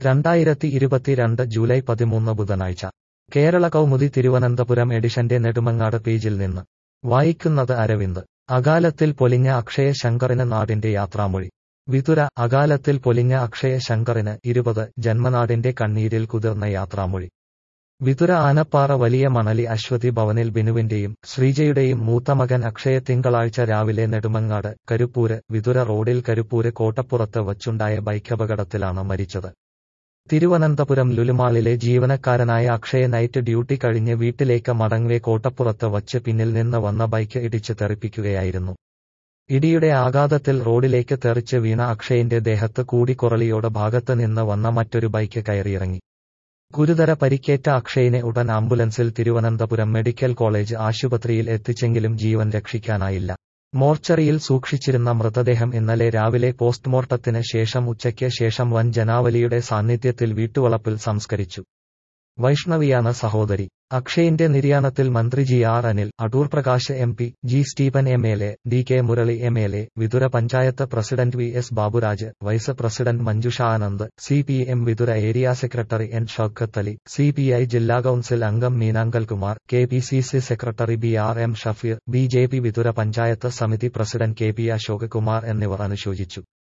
രണ്ടായിരത്തി ഇരുപത്തിരണ്ട് ജൂലൈ പതിമൂന്ന് ബുധനാഴ്ച കേരള കൗമുദി തിരുവനന്തപുരം എഡിഷന്റെ നെടുമങ്ങാട് പേജിൽ നിന്ന് വായിക്കുന്നത് അരവിന്ദ് അകാലത്തിൽ പൊലിഞ്ഞ അക്ഷയ ശങ്കറിന് നാടിന്റെ യാത്രാമൊഴി വിതുര അകാലത്തിൽ പൊലിഞ്ഞ അക്ഷയ ശങ്കറിന് ഇരുപത് ജന്മനാടിന്റെ കണ്ണീരിൽ കുതിർന്ന യാത്രാമൊഴി വിതുര ആനപ്പാറ വലിയ മണലി അശ്വതി ഭവനിൽ ബിനുവിന്റെയും ശ്രീജയുടെയും മൂത്തമകൻ അക്ഷയ തിങ്കളാഴ്ച രാവിലെ നെടുമങ്ങാട് കരുപ്പൂര് വിതുര റോഡിൽ കരുപ്പൂര് കോട്ടപ്പുറത്ത് വച്ചുണ്ടായ ബൈക്കപകടത്തിലാണ് മരിച്ചത് തിരുവനന്തപുരം ലുലുമാളിലെ ജീവനക്കാരനായ അക്ഷയ നൈറ്റ് ഡ്യൂട്ടി കഴിഞ്ഞ് വീട്ടിലേക്ക് മടങ്ങവെ കോട്ടപ്പുറത്ത് വച്ച് പിന്നിൽ നിന്ന് വന്ന ബൈക്ക് ഇടിച്ച് തെറിപ്പിക്കുകയായിരുന്നു ഇടിയുടെ ആഘാതത്തിൽ റോഡിലേക്ക് തെറിച്ച് വീണ അക്ഷയന്റെ ദേഹത്ത് കൂടി കുറളിയോട് ഭാഗത്ത് നിന്ന് വന്ന മറ്റൊരു ബൈക്ക് കയറിയിറങ്ങി ഗുരുതര പരിക്കേറ്റ അക്ഷയിനെ ഉടൻ ആംബുലൻസിൽ തിരുവനന്തപുരം മെഡിക്കൽ കോളേജ് ആശുപത്രിയിൽ എത്തിച്ചെങ്കിലും ജീവൻ രക്ഷിക്കാനായില്ല മോർച്ചറിയിൽ സൂക്ഷിച്ചിരുന്ന മൃതദേഹം ഇന്നലെ രാവിലെ പോസ്റ്റ്മോർട്ടത്തിന് ശേഷം ഉച്ചയ്ക്ക് ശേഷം വൻ ജനാവലിയുടെ സാന്നിധ്യത്തിൽ വീട്ടുവളപ്പിൽ സംസ്കരിച്ചു വൈഷ്ണവിയാണ് സഹോദരി അക്ഷയിന്റെ നിര്യാണത്തിൽ മന്ത്രി G R Anil Adoor Prakash M P G Stephen M L A D K Murali M L A Vithura panchayat president V S Baburaj vice president Manjusha Anand C P M Vithura area secretary N Shoukath Ali C P I ജില്ലാ കൌൺസിൽ അംഗം Meenankal Kumar K P C C secretary B R M Shafeer B J P Vithura panchayat സമിതി president K P Ashok Kumar എന്നിവർ അനുശോചിച്ചു